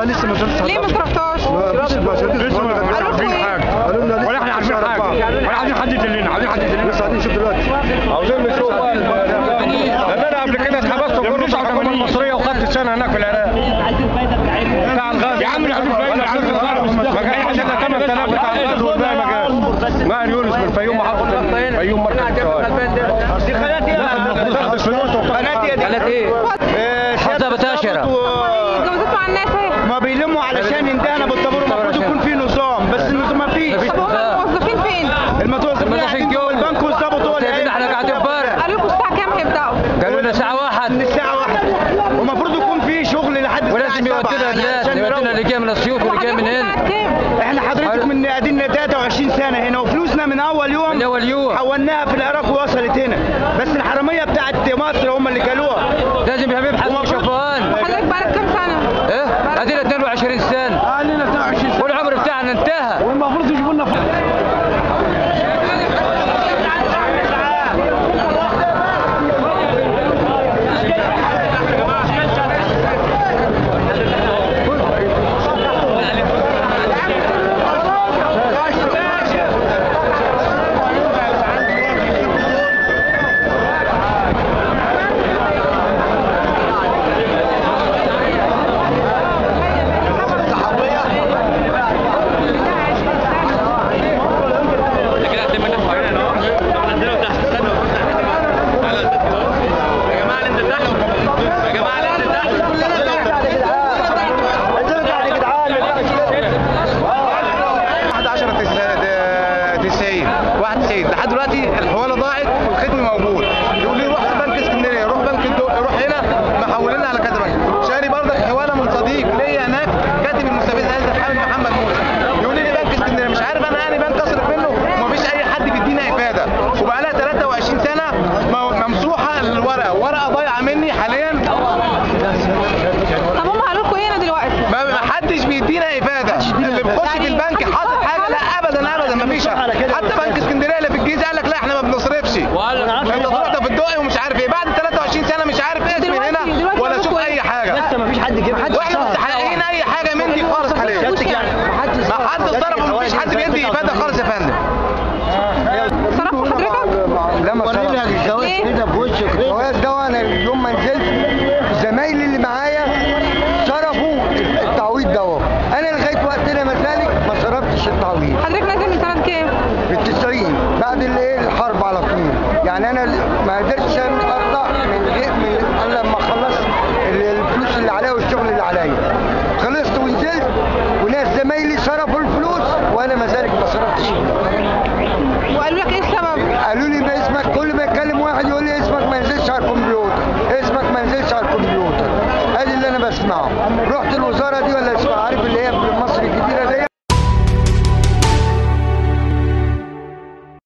لا لسه ما شفتش ليه ما صرفتهاش؟ ما فيش ما شفتش لسه ما قالوا عارفين إيه؟ حاجه قالوا لنا لسه ولا احنا عارفين شهر حاجه أربعة. ولا عايزين حد يدلنا عايزين حد يدلنا لسه قاعدين نشوف دلوقتي عاوزين نشوف بقى لان انا قبل كده اتحبست في 89 المصريه وخدت سنه هناك في العراق بتاع الغاز يا عم العزيز فايده عزيز ما كان عشان 8000 بتاع الغاز والباقي ما جاش ماهر يونس من الفيوم محافظه الفيوم مركز الشوارع دي قناتي تاخد فلوس قناتي دي قناة ايه؟ حتى بتاشرة. اتجوزت مع الناس اهي ما بيلموا علشان ينتهنا بالطابور المفروض يكون في نظام بس النظام ما فيش مفيش. طب هم الموظفين فين؟ المتوظفين المدرسة قاعدين جوه الجو. البنك والظابط هو اللي سايبين احنا قاعدين بره قالوا لكم الساعة كام هيبدأوا؟ قالوا لنا ساعة واحد من الساعة واحدة والمفروض يكون في شغل لحد الساعة ولازم 7 يودونا يعني الناس عشان يودونا يروح. اللي جاي من اسيوط واللي جاي من هنا الساعة كام؟ احنا حضرتك من قاعدين 23 سنة هنا وفلوسنا من أول يوم من أول يوم. حولناها في العراق ووصلت هنا بس الحرامية بتاعت مصر هم اللي كلوها لازم يا حبيب حد شفان وحضرتك بقالك كام سنة؟ ايه ادينا 22 سنة علينا 22 سنه والعمر بتاعنا انتهى والمفروض يجيبوا لنا لحد دلوقتي الحواله ضاعت والختم موجود يقول لي روح بنك اسكندريه روح بنك الدو... روح هنا محولنا على كذا بنك شاري برضك حواله من صديق ليا هناك كاتب المستفيد هذا محمد محمد موسى يقول لي بنك اسكندريه مش عارف انا يعني بنك اصرف منه ومفيش اي حد بيدينا افاده وبقى لها 23 سنه م- ممسوحه الورقه ورقه ضايعه مني حاليا طب هم قالوا لكم ايه هنا دلوقتي؟ ما ما حدش بيدينا افاده اللي بيخش في البنك حاطط حاجه لا ابدا ابدا ما فيش حتى بنك اسكندريه اللي في الجيزه قال لك لا احنا ما بنصرفش انت تروح في الدقي ومش عارف ايه بعد 23 سنه مش عارف اسمي دلوقتي- هنا دلوقتي ولا اشوف عندكم اي إيه؟ حاجه لسه ما فيش حد جه واحنا مستحقين اي حاجه من دي خالص حاليا ما حد صرف ومفيش حد بيدي افاده خالص يا فندم صرفتوا حضرتك؟ لا ما ليه؟ الجواز ده انا يوم ما نزلت زمايلي اللي معايا صرفوا التعويض ده انا لغايه وقتنا ما ذلك ما صرفتش التعويض حضرتك نازل من سنة كام؟ في التسعين بعد الايه الحرب على طول يعني انا ما قدرتش اطلع من غير من الا لما خلصت ال- الفلوس اللي عليا والشغل اللي عليا خلصت ونزلت وناس زمايلي صرفوا الفلوس وانا ما ذلك ما صرفتش وقالوا لك ايه السبب؟ قالوا لي ما